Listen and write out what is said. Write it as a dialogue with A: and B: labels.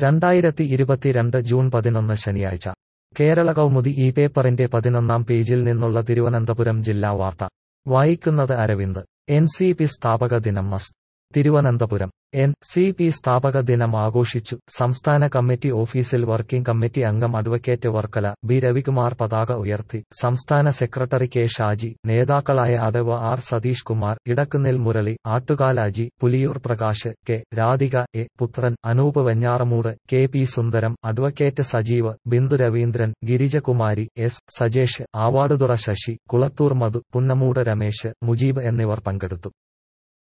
A: രണ്ടായിരത്തി ഇരുപത്തിരണ്ട് ജൂൺ പതിനൊന്ന് ശനിയാഴ്ച കേരള കൗമുദി ഈ പേപ്പറിന്റെ പതിനൊന്നാം പേജിൽ നിന്നുള്ള തിരുവനന്തപുരം ജില്ലാ വാർത്ത വായിക്കുന്നത് അരവിന്ദ് എൻ സി പി സ്ഥാപക ദിനം മസ്റ്റ് തിരുവനന്തപുരം എൻ സി പി സ്ഥാപക ദിനം ആഘോഷിച്ചു സംസ്ഥാന കമ്മിറ്റി ഓഫീസിൽ വർക്കിംഗ് കമ്മിറ്റി അംഗം അഡ്വക്കേറ്റ് വർക്കല ബി രവികുമാർ പതാക ഉയർത്തി സംസ്ഥാന സെക്രട്ടറി കെ ഷാജി നേതാക്കളായ അടവ് ആർ സതീഷ് കുമാർ ഇടക്കുന്നിൽ മുരളി ആട്ടുകാലാജി Puliyoor Prakash K Radhika A Puthran Anoop Venjaramoodu K P Sundaram advocate Sajeev Bindu Raveendran Girijakumari S Sajesh Avaduthura Sasi Kulathoor Madhu Punnamoodu Ramesh Mujeeb എന്നിവർ പങ്കെടുത്തു